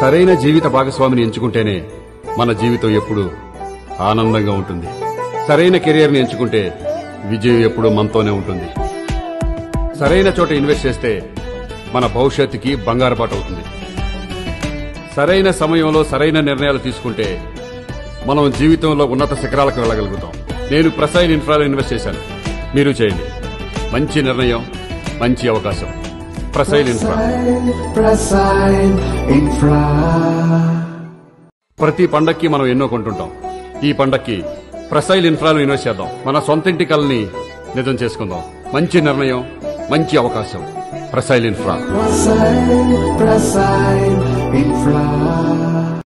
సరైన జీవిత భాగస్వామిని ఎంచుకుంటేనే మన జీవితం ఎప్పుడు ఆనందంగా ఉంటుంది సరైన కెరియర్ని ఎంచుకుంటే విజయం ఎప్పుడు మనతోనే ఉంటుంది సరైన చోట ఇన్వెస్ట్ చేస్తే మన భవిష్యత్తుకి బంగారు బాట అవుతుంది సరైన సమయంలో సరైన నిర్ణయాలు తీసుకుంటే మనం జీవితంలో ఉన్నత శిఖరాలకు వెళ్ళగలుగుతాం నేను ప్రసైన్ ఇన్ఫ్రాలో ఇన్వెస్ట్ చేశాను మీరు చేయండి మంచి నిర్ణయం మంచి అవకాశం ప్రసైల్ ఇన్ఫ్రా Prasine Infra. ప్రతి పండక్కి మనం ఎన్నో కొంటుంటాం ఈ పండక్కి ప్రసైల్ ఇన్ఫ్రాలో ఇన్వెస్ట్ చేద్దాం మన సొంత ఇంటి కలని నిజం చేసుకుందాం మంచి నిర్ణయం మంచి అవకాశం ప్రసైల్ ఇన్ఫ్రా Prasine, Prasine Infra.